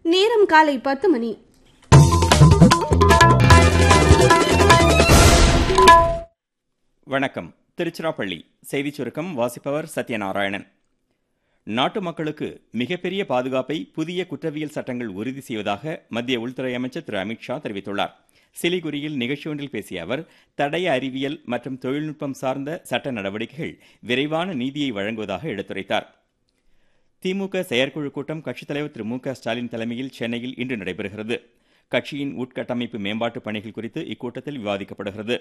நேரம் காலை பத்து மணி வணக்கம் திருச்சிராப்பள்ளி செய்திச் சுருக்கம் வாசிப்பவர் சத்யநாராயணன் நாட்டு மக்களுக்கு மிகப்பெரிய பாதுகாப்பை புதிய குற்றவியல் சட்டங்கள் உறுதி செய்வதாக மத்திய உள்துறை அமைச்சர் திரு அமித்ஷா தெரிவித்துள்ளார் சிலிகுரியில் நிகழ்ச்சி ஒன்றில் பேசிய அவர் தடய அறிவியல் மற்றும் தொழில்நுட்பம் சார்ந்த சட்ட நடவடிக்கைகள் விரைவான நீதியை வழங்குவதாக எடுத்துரைத்தார் திமுக செயற்குழு கூட்டம் கட்சித் தலைவர் திரு மு க ஸ்டாலின் தலைமையில் சென்னையில் இன்று நடைபெறுகிறது கட்சியின் உட்கட்டமைப்பு மேம்பாட்டு பணிகள் குறித்து இக்கூட்டத்தில் விவாதிக்கப்படுகிறது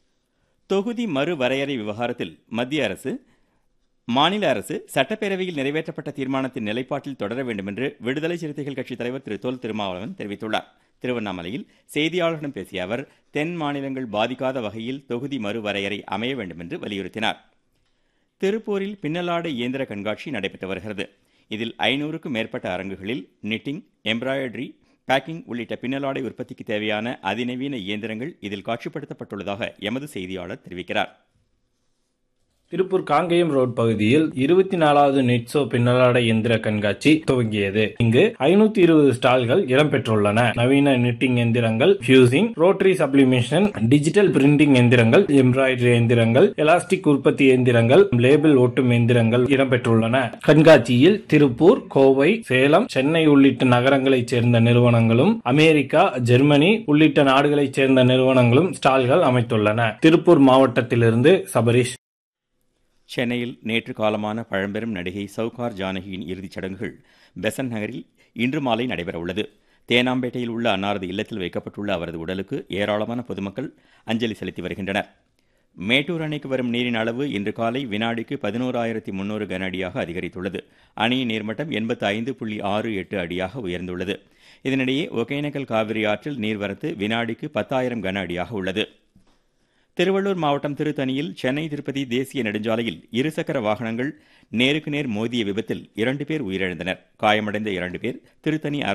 தொகுதி மறுவரையறை விவகாரத்தில் மத்திய அரசு மாநில அரசு சட்டப்பேரவையில் நிறைவேற்றப்பட்ட தீர்மானத்தின் நிலைப்பாட்டில் தொடர வேண்டும் என்று விடுதலை சிறுத்தைகள் கட்சித் தலைவர் திரு தொல் திருமாவளவன் தெரிவித்துள்ளார் திருவண்ணாமலையில் செய்தியாளர்களிடம் பேசிய அவர் தென் மாநிலங்கள் பாதிக்காத வகையில் தொகுதி மறுவரையறை அமைய வேண்டும் என்று வலியுறுத்தினார் திருப்பூரில் பின்னலாடை இயந்திர கண்காட்சி நடைபெற்று வருகிறது இதில் ஐநூறுக்கும் மேற்பட்ட அரங்குகளில் நிட்டிங் எம்ப்ராய்டரி பேக்கிங் உள்ளிட்ட பின்னலாடை உற்பத்திக்கு தேவையான அதிநவீன இயந்திரங்கள் இதில் காட்சிப்படுத்தப்பட்டுள்ளதாக எமது செய்தியாளர் தெரிவிக்கிறார் திருப்பூர் காங்கேயம் ரோட் பகுதியில் இருபத்தி நாலாவது நெட்சோ பின்னலாடை எந்திர கண்காட்சி துவங்கியது இங்கு ஐநூத்தி இருபது ஸ்டால்கள் இடம்பெற்றுள்ளன நவீன நிட்டிங் எந்திரங்கள் fusing rotary sublimation digital printing எந்திரங்கள் எம்ப்ராய்டரி எந்திரங்கள் எலாஸ்டிக் உற்பத்தி எந்திரங்கள் லேபிள் ஒட்டும் எந்திரங்கள் இடம்பெற்றுள்ளன கண்காட்சியில் திருப்பூர் கோவை சேலம் சென்னை உள்ளிட்ட நகரங்களைச் சேர்ந்த நிறுவனங்களும் அமெரிக்கா ஜெர்மனி உள்ளிட்ட நாடுகளைச் சேர்ந்த நிறுவனங்களும் ஸ்டால்கள் அமைத்துள்ளன திருப்பூர் மாவட்டத்திலிருந்து சபரீஷ் சென்னையில் நேற்று காலமான பழம்பெரும் நடிகை சவுகார் ஜானகியின் இறுதிச் சடங்குகள் பெசன் நகரில் இன்று மாலை நடைபெறவுள்ளது தேனாம்பேட்டையில் உள்ள அன்னாரது இல்லத்தில் வைக்கப்பட்டுள்ள அவரது உடலுக்கு ஏராளமான பொதுமக்கள் அஞ்சலி செலுத்தி வருகின்றனர் மேட்டூர் அணைக்கு வரும் நீரின் அளவு இன்று காலை வினாடிக்கு பதினோராயிரத்தி முன்னூறு கன அடியாக அதிகரித்துள்ளது அணையின் நீர்மட்டம் எண்பத்தி ஐந்து புள்ளி ஆறு எட்டு அடியாக உயர்ந்துள்ளது இதனிடையே ஒகேனக்கல் காவிரி ஆற்றில் நீர்வரத்து வினாடிக்கு பத்தாயிரம் கன அடியாக உள்ளது திருவள்ளூர் மாவட்டம் திருத்தணியில் சென்னை திருப்பதி தேசிய நெடுஞ்சாலையில் இருசக்கர வாகனங்கள் நேருக்கு நேர் மோதிய விபத்தில் இரண்டு பேர் உயிரிழந்தனர் காயமடைந்த இரண்டு பேர் திருத்தணி